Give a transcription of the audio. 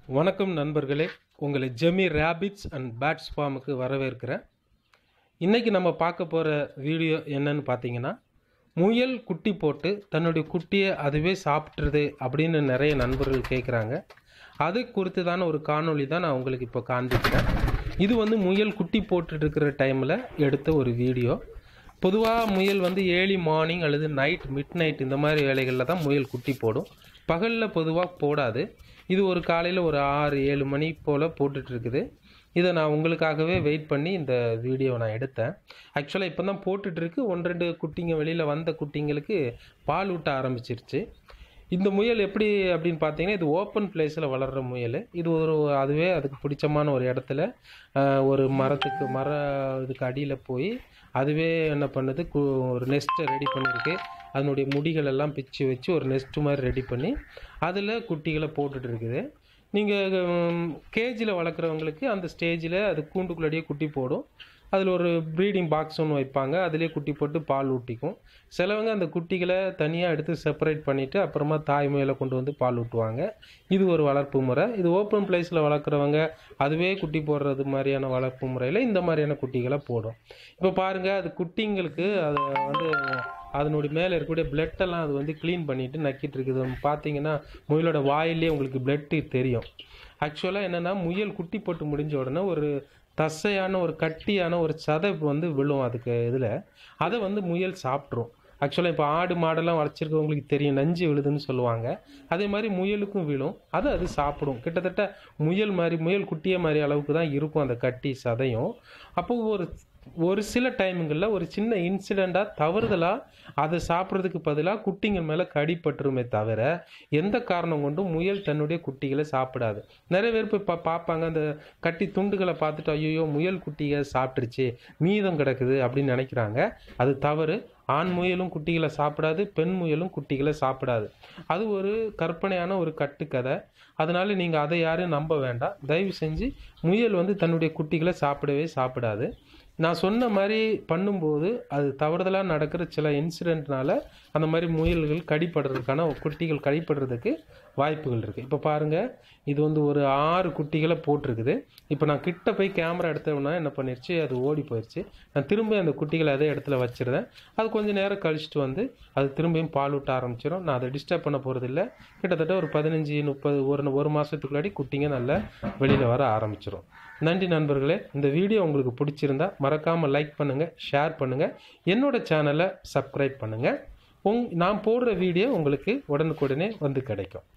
வணக்கம் நண்பர்களே உங்களை ஜெமி ரேபிட்ஸ் அண்ட் பேட்ஸ் ஃபார்முக்கு வரவேற்கிறேன் இன்றைக்கி நம்ம பார்க்க போகிற வீடியோ என்னன்னு பார்த்தீங்கன்னா முயல் குட்டி போட்டு தன்னுடைய குட்டியை அதுவே சாப்பிட்ருது அப்படின்னு நிறைய நண்பர்கள் கேட்குறாங்க அது குறித்துதான ஒரு காணொளி தான் நான் உங்களுக்கு இப்போ காண்பிக்கிறேன் இது வந்து முயல் குட்டி போட்டுட்டு இருக்கிற டைமில் எடுத்த ஒரு வீடியோ பொதுவாக முயல் வந்து ஏர்லி மார்னிங் அல்லது நைட் மிட் நைட் இந்த மாதிரி வேலைகளில் தான் முயல் குட்டி போடும் பகலில் பொதுவாக போடாது இது ஒரு காலையில் ஒரு ஆறு ஏழு மணி போல் போட்டுட்ருக்குது இதை நான் உங்களுக்காகவே வெயிட் பண்ணி இந்த வீடியோவை நான் எடுத்தேன் ஆக்சுவலாக இப்போ தான் போட்டுட்ருக்கு ஒன்று ரெண்டு குட்டிங்க வெளியில் வந்த குட்டிங்களுக்கு பால் ஊட்ட ஆரம்பிச்சிருச்சு இந்த முயல் எப்படி அப்படின்னு பார்த்தீங்கன்னா இது ஓப்பன் பிளேஸில் வளர்கிற முயல் இது ஒரு அதுவே அதுக்கு பிடிச்சமான ஒரு இடத்துல ஆஹ், ஒரு மரத்துக்கு மர இதுக்கு அடியில் போய் அதுவே என்ன பண்ணுது கு- ஒரு நெஸ்ட்டை ரெடி பண்ணியிருக்கு அதனுடைய முடிகள் எல்லாம் பிச்சு வச்சு ஒரு நெஸ்ட் மாதிரி ரெடி பண்ணி அதில் குட்டிகளை போட்டுட்டு இருக்குது நீங்கள் கேஜில் வளர்க்குறவங்களுக்கு அந்த ஸ்டேஜில் அது கூண்டுக்குள்ளடியே குட்டி போடும் அதில் ஒரு ப்ரீடிங் பாக்ஸ் ஒன்று வைப்பாங்க அதிலே குட்டி போட்டு பால் ஊட்டிக்கும் சிலவங்க அந்த குட்டிகளை தனியாக எடுத்து செப்பரேட் பண்ணிவிட்டு அப்புறமா தாய் முயலை கொண்டு வந்து பால் ஊட்டுவாங்க இது ஒரு வளர்ப்பு முறை இது ஓப்பன் பிளேஸில் வளர்க்குறவங்க அதுவே குட்டி போடுறது மாதிரியான வளர்ப்பு முறையில் இந்த மாதிரியான குட்டிகளை போடும் இப்போ பாருங்கள் அது குட்டிங்களுக்கு அதை வந்து அதனுடைய மேலே இருக்கக்கூடிய blood எல்லாம் அது வந்து க்ளீன் பண்ணிட்டு நக்கிட்டு இருக்குது பார்த்தீங்கன்னா முயலோட வாயிலே உங்களுக்கு பிளட்டு தெரியும் ஆக்சுவலாக என்னென்னா முயல் குட்டி போட்டு முடிஞ்ச உடனே ஒரு தசையான ஒரு கட்டியான ஒரு சதை வந்து விழும் அதுக்கு இதில் அதை வந்து முயல் சாப்பிட்ரும் ஆக்சுவலாக இப்போ ஆடு மாடெல்லாம் வளர்ச்சிருக்கவங்களுக்கு தெரியும் நஞ்சு விழுதுன்னு சொல்லுவாங்க அதே மாதிரி முயலுக்கும் விழும் அதை அது சாப்பிடும் கிட்டத்தட்ட முயல் மாதிரி முயல் குட்டியே மாதிரி அளவுக்கு தான் இருக்கும் அந்த கட்டி சதையும் அப்போ ஒரு ஒரு சில டைமுங்களில் ஒரு சின்ன இன்சிடெண்ட்டாக தவறுதலாக அதை சாப்பிட்றதுக்கு பதிலாக குட்டிங்க மேலே கடிப்பட்டுருமே தவிர எந்த காரணம் கொண்டும் முயல் தன்னுடைய குட்டிகளை சாப்பிடாது நிறைய பேர் போய் பா பார்ப்பாங்க அந்த கட்டி துண்டுகளை பார்த்துட்டு ஐயோ முயல் குட்டியை சாப்பிட்ருச்சு மீதம் கிடக்குது அப்படின்னு நினைக்கிறாங்க அது தவறு ஆண் முயலும் குட்டிகளை சாப்பிடாது பெண் முயலும் குட்டிகளை சாப்பிடாது அது ஒரு கற்பனையான ஒரு கட்டுக்கதை அதனால நீங்கள் அதை யாரும் நம்ப வேண்டாம் தயவு செஞ்சு முயல் வந்து தன்னுடைய குட்டிகளை சாப்பிடவே சாப்பிடாது நான் சொன்ன மாதிரி பண்ணும்போது அது தவறுதலாக நடக்கிற சில இன்சிடென்ட்னால அந்த மாதிரி முயல்கள் கடிப்படுறதுக்கான குட்டிகள் கடிப்படுறதுக்கு வாய்ப்புகள் இருக்குது இப்போ பாருங்கள் இது வந்து ஒரு ஆறு குட்டிகளை போட்டிருக்குது இப்போ நான் கிட்ட போய் கேமரா எடுத்தோம்னா என்ன பண்ணிருச்சு அது ஓடி போயிடுச்சு நான் திரும்ப அந்த குட்டிகளை அதே இடத்துல வச்சிருந்தேன் அது கொஞ்சம் நேரம் கழிச்சிட்டு வந்து அது திரும்பியும் பால் ஊட்ட ஆரம்பிச்சிடும் நான் அதை டிஸ்டர்ப் பண்ண போகிறதில்ல கிட்டத்தட்ட ஒரு பதினஞ்சு முப்பது ஒரு ஒரு மாதத்துக்குள்ளாடி குட்டிங்க நல்லா வெளியில் வர ஆரம்பிச்சிடும் நன்றி நண்பர்களே இந்த வீடியோ உங்களுக்கு பிடிச்சிருந்தா மறக்காமல் லைக் பண்ணுங்கள் ஷேர் பண்ணுங்கள் என்னோட சேனலை சப்ஸ்கிரைப் பண்ணுங்கள் உங் நான் போடுற வீடியோ உங்களுக்கு உடனுக்குடனே வந்து கிடைக்கும்